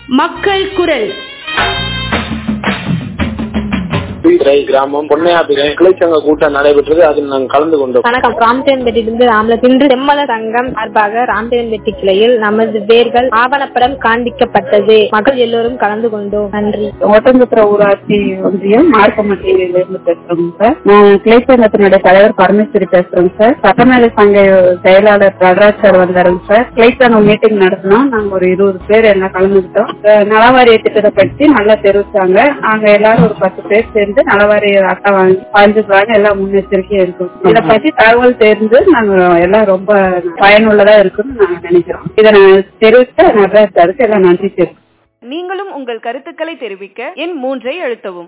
மக்கள் குரல் துறை கிராமம் பொன்னையாபிரை கிளைச்சங்க கூட்டம் நடைபெற்றது அதில் நாங்கள் கலந்து கொண்டோம் வணக்கம் ராம்தேவன்பேட்டிலிருந்து ராமலட்சுமி இன்று செம்மல சங்கம் சார்பாக ராம்தேவன்பேட்டி கிளையில் நமது வேர்கள் ஆவணப்படம் காண்பிக்கப்பட்டது மக்கள் எல்லோரும் கலந்து கொண்டோம் நன்றி ஒட்டங்குப்புற ஊராட்சி ஒன்றியம் மார்க்கமட்டியில இருந்து பேசுறோங்க சார் நான் கிளைச்சங்கத்தினுடைய தலைவர் பரமேஸ்வரி பேசுறேங்க சார் சட்டமேலை சங்க செயலாளர் நடராஜ் சார் வந்தாருங்க சார் கிளைச்சங்கம் மீட்டிங் நடத்தினோம் நாங்க ஒரு இருபது பேர் எல்லாம் கலந்துக்கிட்டோம் அஹ் நலவாரிய திட்டத்தை பற்றி நல்லா தெரிவிச்சாங்க நாங்க எல்லாரும் ஒரு பத்து பேர் சேர்ந்து நலவாரிய அட்டை வாங்கி பாஞ்சுக்குவாங்க எல்லாம் முன்னெச்சரிக்கையா இருக்கும் இதை பத்தி தகவல் தெரிந்து நாங்க எல்லாம் ரொம்ப பயனுள்ளதா இருக்குன்னு நாங்க நினைக்கிறோம் இதை நான் தெரிவித்த நடராஜ் சாருக்கு எல்லாம் நன்றி தெரிவிக்கிறோம் நீங்களும் உங்கள் கருத்துக்களை தெரிவிக்க எண் மூன்றை அழுத்தவும்